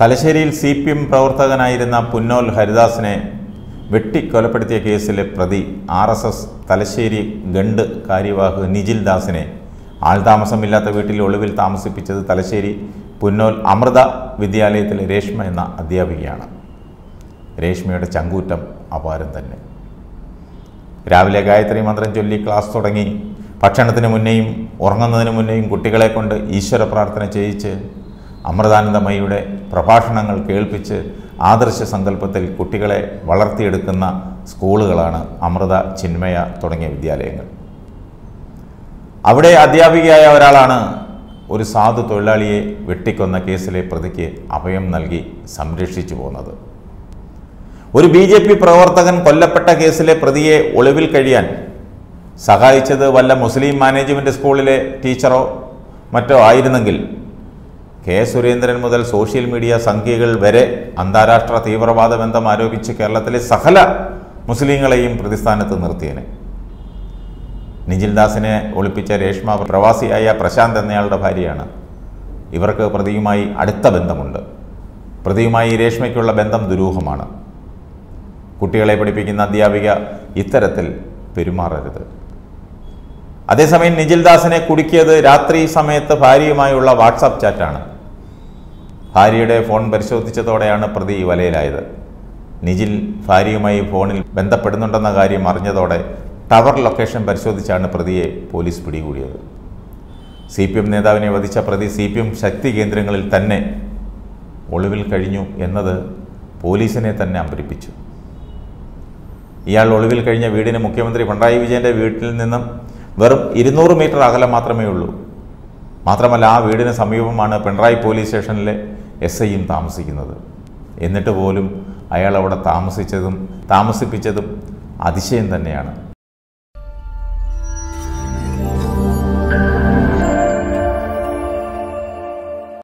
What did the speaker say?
തലശ്ശേരിയിൽ C P M പ്രവർത്തകനായിരുന്ന പുന്നോൽ ഹരിദാസിനെ വെട്ടിക്കൊലപ്പെടുത്തിയ കേസിലെ പ്രതി ആർ എസ് എസ് തലശ്ശേരി ഗണ്ട് കാര്യവാഹ് നിജിൽ ദാസിനെ ആൾതാമസമില്ലാത്ത വീട്ടിൽ ഒളിവിൽ താമസിപ്പിച്ചത് തലശ്ശേരി പുന്നോൽ അമൃത വിദ്യാലയത്തിലെ രേഷ്മ എന്ന അധ്യാപികയാണ് രേഷ്മയുടെ ചങ്കൂറ്റം അപാരം തന്നെ രാവിലെ ഗായത്രി മന്ത്രം ചൊല്ലി ക്ലാസ് തുടങ്ങി ഭക്ഷണത്തിന് മുന്നേയും ഉറങ്ങുന്നതിന് മുന്നേയും കുട്ടികളെ കൊണ്ട് ഈശ്വര പ്രാർത്ഥന ചെയ്യിച്ച് അമൃതാനന്ദമയിയുടെ പ്രഭാഷണങ്ങൾ കേൾപ്പിച്ച് ആദർശ സങ്കല്പത്തിൽ കുട്ടികളെ വളർത്തിയെടുക്കുന്ന സ്കൂളുകളാണ് അമൃത ചിന്മയ തുടങ്ങിയ വിദ്യാലയങ്ങൾ അവിടെ അധ്യാപികയായ ഒരാളാണ് ഒരു സാധു തൊഴിലാളിയെ വെട്ടിക്കൊന്ന കേസിലെ പ്രതിക്ക് അഭയം നൽകി സംരക്ഷിച്ചു പോന്നത് ഒരു ബി ജെ പി പ്രവർത്തകൻ കൊല്ലപ്പെട്ട കേസിലെ പ്രതിയെ ഒളിവിൽ കഴിയാൻ സഹായിച്ചത് വല്ല മുസ്ലിം മാനേജ്മെൻറ്റ് സ്കൂളിലെ ടീച്ചറോ മറ്റോ ആയിരുന്നെങ്കിൽ കെ സുരേന്ദ്രൻ മുതൽ സോഷ്യൽ മീഡിയ സംഖ്യകൾ വരെ അന്താരാഷ്ട്ര തീവ്രവാദ ബന്ധം ആരോപിച്ച് കേരളത്തിലെ സകല മുസ്ലിങ്ങളെയും പ്രതിസ്ഥാനത്ത് നിർത്തിയേനെ നിജിൽദാസിനെ ഒളിപ്പിച്ച രേഷ്മ പ്രവാസിയായ പ്രശാന്ത് എന്നയാളുടെ ഭാര്യയാണ് ഇവർക്ക് പ്രതിയുമായി അടുത്ത ബന്ധമുണ്ട് പ്രതിയുമായി രേഷ്മയ്ക്കുള്ള ബന്ധം ദുരൂഹമാണ് കുട്ടികളെ പഠിപ്പിക്കുന്ന അധ്യാപിക ഇത്തരത്തിൽ പെരുമാറരുത് അതേസമയം നിജിൽദാസിനെ കുടുക്കിയത് രാത്രി സമയത്ത് ഭാര്യയുമായുള്ള വാട്സാപ്പ് ചാറ്റാണ് ഭാര്യയുടെ ഫോൺ പരിശോധിച്ചതോടെയാണ് പ്രതി വലയിലായത് നിജിൽ ഭാര്യയുമായി ഫോണിൽ ബന്ധപ്പെടുന്നുണ്ടെന്ന കാര്യം അറിഞ്ഞതോടെ ടവർ ലൊക്കേഷൻ പരിശോധിച്ചാണ് പ്രതിയെ പോലീസ് പിടികൂടിയത് സി പി എം നേതാവിനെ വധിച്ച പ്രതി സി പി എം ശക്തി കേന്ദ്രങ്ങളിൽ തന്നെ ഒളിവിൽ കഴിഞ്ഞു എന്നത് പോലീസിനെ തന്നെ അമ്പരിപ്പിച്ചു ഇയാൾ ഒളിവിൽ കഴിഞ്ഞ വീടിന് മുഖ്യമന്ത്രി പിണറായി വിജയൻ്റെ വീട്ടിൽ നിന്നും വെറും ഇരുന്നൂറ് മീറ്റർ അകലം മാത്രമേ ഉള്ളൂ മാത്രമല്ല ആ വീടിന് സമീപമാണ് പിണറായി പോലീസ് സ്റ്റേഷനിലെ എസ് ഐയും താമസിക്കുന്നത് എന്നിട്ട് പോലും അയാൾ അവിടെ താമസിച്ചതും താമസിപ്പിച്ചതും അതിശയം തന്നെയാണ്